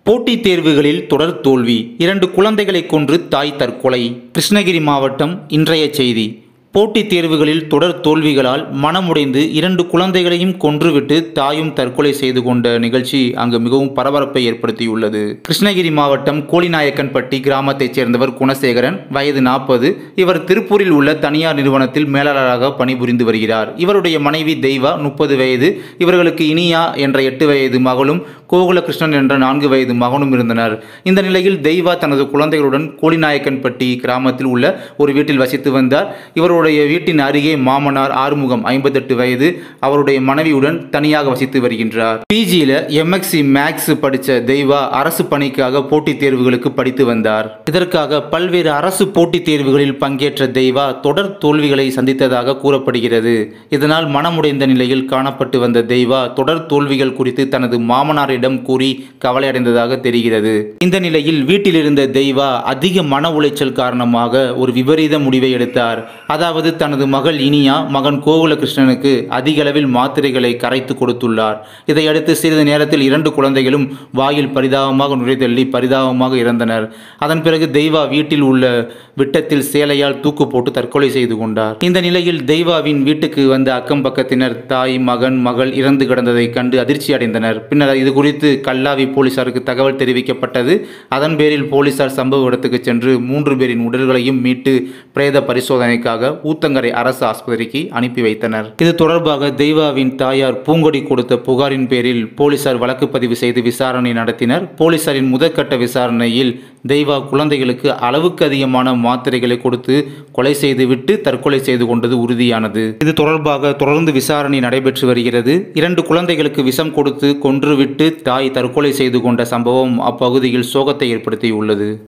போட்டித் தேர்வுகளில் தொடர் தோல்வி இரண்டு குழந்தைகளை கொன்று தாய் தற்கொலை கிருஷ்ணகிரி மாவட்டம் இன்றைய செய்தி போட்டித் தேர்வுகளில் தொடர் தோல்விகளால் மனமுடைந்து இரண்டு குழந்தைகளையும் கொன்றுவிட்டு தாயும் தற்கொலை செய்து கொண்ட நிகழ்ச்சி அங்கு மிகவும் பரபரப்பை ஏற்படுத்தியுள்ளது கிருஷ்ணகிரி மாவட்டம் கோலிநாயக்கன்பட்டி கிராமத்தைச் சேர்ந்தவர் குணசேகரன் வயது நாற்பது இவர் திருப்பூரில் உள்ள தனியார் நிறுவனத்தில் மேலாளராக பணிபுரிந்து வருகிறார் இவருடைய மனைவி தெய்வா முப்பது வயது இவர்களுக்கு இனியா என்ற எட்டு வயது மகளும் கோகுலகிருஷ்ணன் என்ற நான்கு வயது மகனும் இருந்தனர் இந்த நிலையில் தெய்வா தனது குழந்தைகளுடன் கோலிநாயக்கன்பட்டி கிராமத்தில் உள்ள ஒரு வீட்டில் வசித்து வந்தார் இவருடைய வீட்டின் அருகே மாமனார் ஆறுமுகம் ஐம்பத்தெட்டு வயது அவருடைய மனைவியுடன் தனியாக வசித்து வருகின்றார் பிஜியில் எம்எக்சி மேக்ஸ் படித்த தெய்வா அரசு பணிக்காக போட்டித் தேர்வுகளுக்கு படித்து வந்தார் இதற்காக பல்வேறு அரசு போட்டித் தேர்வுகளில் பங்கேற்ற தெய்வா தொடர் தோல்விகளை சந்தித்ததாக கூறப்படுகிறது இதனால் மனமுடைந்த நிலையில் காணப்பட்டு வந்த தெய்வா தொடர் தோல்விகள் குறித்து தனது மாமனாரிடம் கூறி கவலையடைந்ததாக தெரிகிறது இந்த நிலையில் வீட்டில் இருந்த தெய்வா அதிக மன உளைச்சல் காரணமாக ஒரு விபரீத முடிவை எடுத்தார் அதாவது தனது மகள் இனியா மகன் கோகுலகிருஷ்ணனுக்கு அதிக அளவில் மாத்திரைகளை கரைத்து கொடுத்துள்ளார் இதையடுத்து சிறிது நேரத்தில் இரண்டு குழந்தைகளும் வாயில் பரிதாபமாக நுழைதள்ளி பரிதாபமாக இறந்தனர் அதன் பிறகு தெய்வா வீட்டில் உள்ள விட்டத்தில் சேலையால் தூக்கு போட்டு தற்கொலை செய்து கொண்டார் இந்த நிலையில் தெய்வாவின் வீட்டுக்கு வந்த அக்கம் பக்கத்தினர் தாய் மகன் மகள் இறந்து கிடந்ததை கண்டு அதிர்ச்சி அடைந்தனர் பின்னர் இது குறித்து கல்லாவி போலீசாருக்கு தகவல் தெரிவிக்கப்பட்டது அதன் பேரில் போலீசார் சம்பவ இடத்துக்கு சென்று மூன்று பேரின் உடல்களையும் மீட்டு பிரேத பரிசோதனைக்காக ஊத்தங்கரை அரசு ஆஸ்பத்திரிக்கு அனுப்பி வைத்தனர் இது தொடர்பாக தெய்வாவின் தாயார் பூங்கொடி கொடுத்த புகாரின் பேரில் போலீசார் வழக்கு பதிவு செய்து விசாரணை நடத்தினர் போலீசாரின் முதற்கட்ட விசாரணையில் தெய்வா குழந்தைகளுக்கு அளவுக்கு அதிகமான மாத்திரைகளை கொடுத்து கொலை செய்துவிட்டு தற்கொலை செய்து கொண்டது உறுதியானது இது தொடர்பாக தொடர்ந்து விசாரணை நடைபெற்று வருகிறது இரண்டு குழந்தைகளுக்கு விஷம் கொடுத்து கொன்றுவிட்டு தாய் தற்கொலை செய்து கொண்ட சம்பவம் அப்பகுதியில் சோகத்தை ஏற்படுத்தியுள்ளது